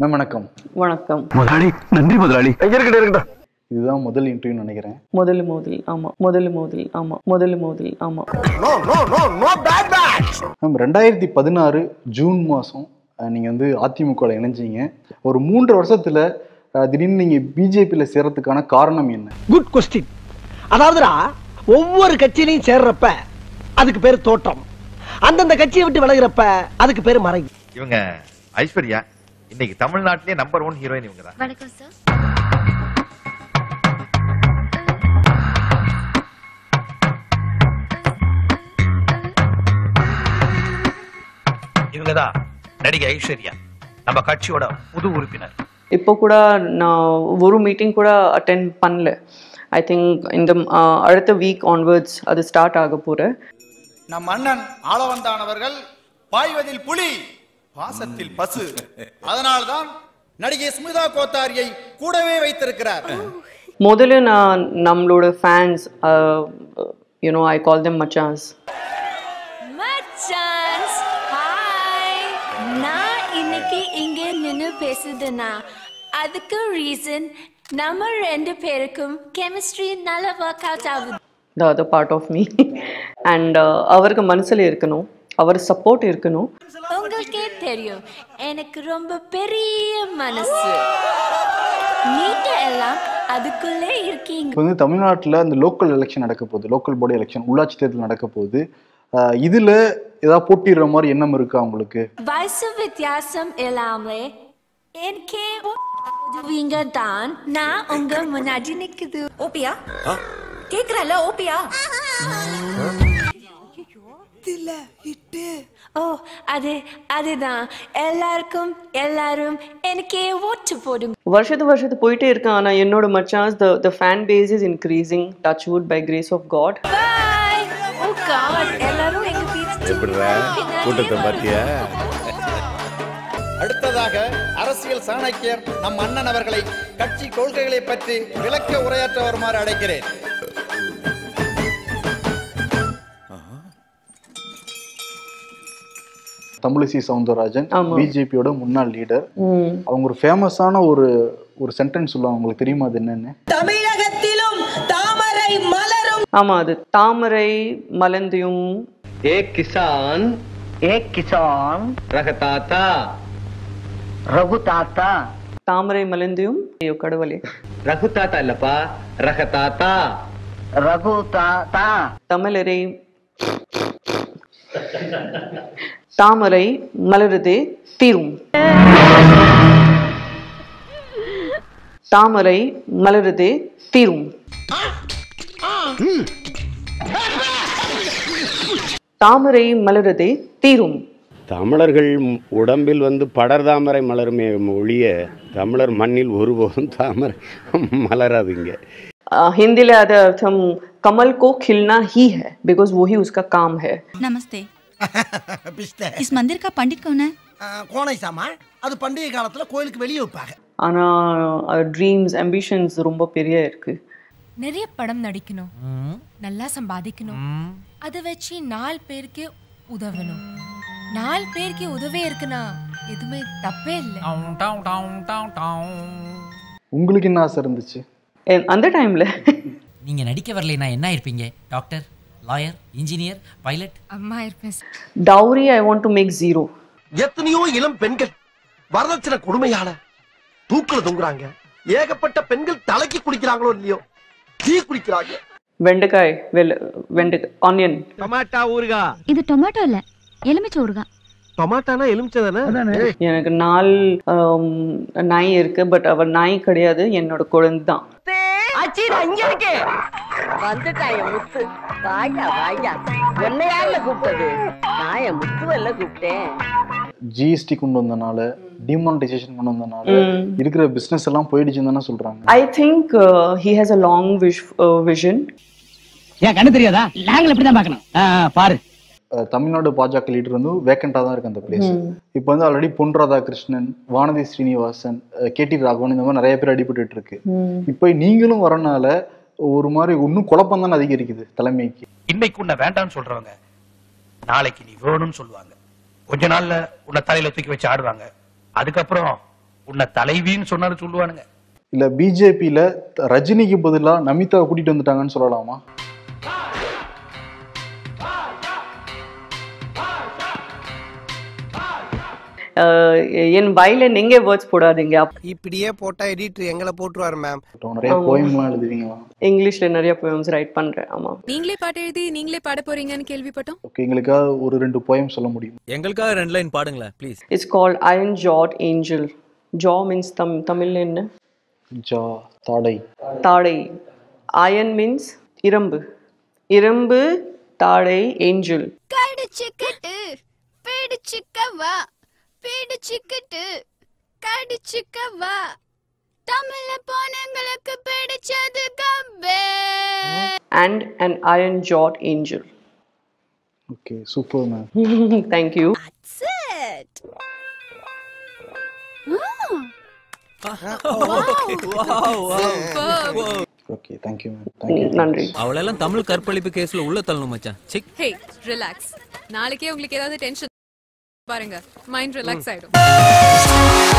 Ma'am வணக்கம் வணக்கம் முதலாளி நன்றி முதலாளி இருக்கட்டும் இருக்கட்டும் இதுதான் முதல் இன்டர்வியூ நினைக்கிறேன் முதல் மோதல் ஆமா முதல் மோதல் ஆமா முதல் மோதல் ஆமா மேம் ரெண்டாயிரத்தி பதினாறு ஜூன் மாதம் நீங்கள் வந்து அதிமுகவில் இணைஞ்சீங்க ஒரு மூன்று வருஷத்தில் திடீர்னு நீங்கள் பிஜேபியில் சேர்றதுக்கான காரணம் என்ன குட் கொஸ்டின் அதாவதுடா ஒவ்வொரு கட்சியிலையும் சேர்றப்ப அதுக்கு பேர் தோற்றம் அந்தந்த கட்சியை விட்டு விலகுறப்ப அதுக்கு பேர் மறைவு இவங்க ஐஸ்வர்யா இன்னைக்கு தமிழ்நாட்டிலே நம்பர் ஒன் ஹீரோயின் இவங்க தான் வணக்கம் சார் இவங்கதான் நடிகை ஐஸ்வர்யா நம்ம கட்சியோட புது உறுப்பினர் இப்போ கூட நான் ஒரு மீட்டிங் கூட அட்டென்ட் பண்ணல ஐ திங்க் இந்த ஆஹ், அடுத்த வீக் ஆன்வர்ட்ஸ் அது ஸ்டார்ட் ஆக போற நம் அண்ணன் ஆளவந்தானவர்கள் பாய்வதில் புலி பாசத்தில் பசு அதனால்தான் நடிகை ஸ்மிதா கோத்தாரியை கூடவே வைத்திருக்கிறார் முதல்ல நான் நம்மளோட fans you know I call them மச்சான்ஸ் மச்சான்ஸ் ஹாய் நான் இன்னைக்கு இங்க நின்னு பேசுதுன்னா அதுக்கு ரீசன் நம்ம ரெண்டு பேருக்கும் கெமிஸ்ட்ரி நல்லா ஒர்க் அவுட் ஆகுது the other part of me and அவருக்கு மனசில் இருக்கணும் அவர் சப்போர்ட் இருக்கணும் உங்களுக்கே தெரியும் எனக்கு ரொம்ப பெரிய மனசு நீங்க எல்லாம் அதுக்குள்ளே இருக்கீங்க இப்போ வந்து தமிழ்நாட்டில் இந்த லோக்கல் எலெக்ஷன் நடக்க போகுது லோக்கல் பாடி எலெக்ஷன் உள்ளாட்சி தேர்தல் நடக்க போகுது அஹ் இதுல ஏதாவது போட்டிடுற மாதிரி எண்ணம் இருக்கா உங்களுக்கு வயசு வித்தியாசம் இல்லாமலே எனக்கே உதவிங்க தான் நான் உங்க முன்னாடி நிக்குது ஓபியா கேக்குறல ஓபியா ஓ அது அதுதான் எல்லாருக்கும் எல்லாரும் எனக்கே ஓட்டு போடுங்க வருஷத்து வருஷத்து போயிட்டே இருக்கேன் ஆனால் என்னோட மச்சான்ஸ் the the fan base is increasing touch wood by grace of God by oh God எல்லாரும் எங்க கூட்டத்தை பாத்தியா அடுத்ததாக அரசியல் சாணக்கியர் நம் அண்ணன் அவர்களை கட்சி கொள்கைகளை பற்றி விளக்க உரையாற்ற வருமாறு அழைக்கிறேன் தமிழிசை சவுந்தரராஜன் ஆமா. பிஜேபியோட முன்னாள் லீடர் அவங்க ஒரு ஃபேமஸான ஒரு ஒரு சென்டென்ஸ் சொல்லுவாங்க உங்களுக்கு தெரியுமா அது என்னன்னு தமிழகத்திலும் தாமரை மலரும் ஆமாம் அது தாமரை மலந்தியும் एक किसान एक किसान रखताता रघुताता தாமரை மலந்தியும் ஐயோ கடவுளே ரகுதாத்தா இல்லப்பா ரகதாத்தா ரகுதாத்தா தமிழரை தாமரை மலருதே தீரும் தாமரை மலருதே தீரும் தாமரை மலருதே தீரும் தமிழர்கள் உடம்பில் வந்து படர்தாமரை மலருமே ஒழிய தமிழர் மண்ணில் ஒருபோதும் தாமரை மலராதுங்க अ, हिंदी में आधा अर्थम कमल को खिलना ही है बिकॉज वही उसका काम है नमस्ते इस मंदिर का पंडित कौन है கோணை சாமா அது பண்டிகை காலத்துல கோயிலுக்கு வெளியே வைப்பாங்க ஆனால் ட்ரீம்ஸ் அம்பிஷன்ஸ் ரொம்ப பெரிய இருக்கு நிறைய படம் நடிக்கணும் நல்லா சம்பாதிக்கணும் அதை வச்சு நாலு பேருக்கு உதவணும் நாலு பேருக்கு உதவி இருக்குன்னா எதுவுமே தப்பே இல்லை உங்களுக்கு என்ன ஆசை இருந்துச்சு என்- அந்த டைமில் நீங்க நடிக்க வரலைன்னா என்ன இருப்பீங்க டாக்டர் லாயர் இன்ஜினியர் பைலட் அம்மா இருப்பேன் dowry I want to make zero எத்தனையோ இளம் பெண்கள் வரதட்சணை கொடுமையால தூக்குல தொங்குறாங்க ஏகப்பட்ட பெண்கள் தலைக்கு குளிக்கிறாங்களோ இல்லையோ டீ குடிக்கிறாங்க வெண்டைக்காய் வெள்ள வெண்டை ஆனியன் டொமாட்டா ஊறுகா இது டொமேட்டோ இல்ல எலுமிச்சை ஊறுகாய் டொமாட்டானா எலுமிச்சை தானே எனக்கு நாலு ஆம், நாய் இருக்கு பட் அவர் நாய் கிடையாது என்னோட குழந்தை தான் அச்சீடா இங்க இருக்கே வந்துட்டா என் முத்து வாயா வாயா என்னையால கூப்பிட்டது நான் என் முத்துவல்ல கூப்பிட்டேன் ஜிஎஸ்டி கொண்டு வந்தனால டிமானிட்டைசேஷன் கொண்டு வந்தனால இருக்கிற பிசினஸ் எல்லாம் போயிடுச்சுன்னு தானே சொல்றாங்க I think he has a long wish vision ஏன் கண்ணு தெரியாதா நாங்கள் எப்படிதான் பாக்கணும் பாரு அஹ் தமிழ்நாடு பாஜக லீடர் வந்து வேக்கண்டா தான் இருக்கு அந்த பிளேஸ் இப்போ வந்து ஆல்ரெடி பொன் ராதாகிருஷ்ணன் வானதி ஸ்ரீனிவாசன் கேடி ராகவன் இந்த மாதிரி நிறைய பேர் அடிபட்டுட்டு இருக்கு இப்போ நீங்களும் வரனால ஒரு மாதிரி இன்னும் குழப்பம் தானே அதிகரிக்குது தலைமைக்கு இன்னைக்கு உன்னை வேண்டாம்னு சொல்றவங்க நாளைக்கு நீ வேணும்னு சொல்லுவாங்க கொஞ்ச நாள்ல உன்னை தலையில தூக்கி வச்சு ஆடுவாங்க அதுக்கப்புறம் உன்னை தலைவின்னு சொன்னாலும் சொல்லுவானுங்க இல்ல பிஜேபியில ரஜினிக்கு பதிலா நமிதாவை கூட்டிட்டு வந்துட்டாங்கன்னு சொல்லலாமா அஹ், என் வாயில நீங்க வேர்ட்ஸ் போடாதீங்க அப்- இப்படியே போட்டா எடிட்டர் எங்களை போட்டுருவாரு மேம் நிறைய போயம்லாம் எழுதுவீங்களா இங்கிலீஷ்ல நிறைய போயம்ஸ் ரைட் பண்றேன் ஆமா நீங்களே பாட்டு எழுதி நீங்களே பாட போறீங்கன்னு கேள்விப்பட்டோம் ஓகே எங்களுக்காக ஒரு ரெண்டு போயம் சொல்ல முடியும் எங்களுக்காக ரெண்டு லைன் பாடுங்களேன் please it's called iron jawed angel jaw means தம் தமிழ்ல என்ன ஜா தாடை தாடை அயன் மீன்ஸ் இரும்பு இரும்பு தாடை ஏஞ்சல் கடிச்சுக்கிட்டு பிடிச்சுக்கவா பிடிச்சுக்கிட்டு கடிச்சுக்கவா தமிழ்ல போனங்களுக்கு பிடிச்சது கப்பே and an iron jawed angel. Okay super ma'am Thank you. Sit. Okay thank you ma'am thank you நன்றி அவளெல்லாம் தமிழ் கற்பழிப்பு கேஸ்ல உள்ள தள்ளணும் மச்சான் சிக் ஹே ரிலாக்ஸ் நாளைக்கே உங்களுக்கு ஏதாவது டென்ஷன் பாருங்க மைண்ட் ரிலாக்ஸ் ஆயிடும்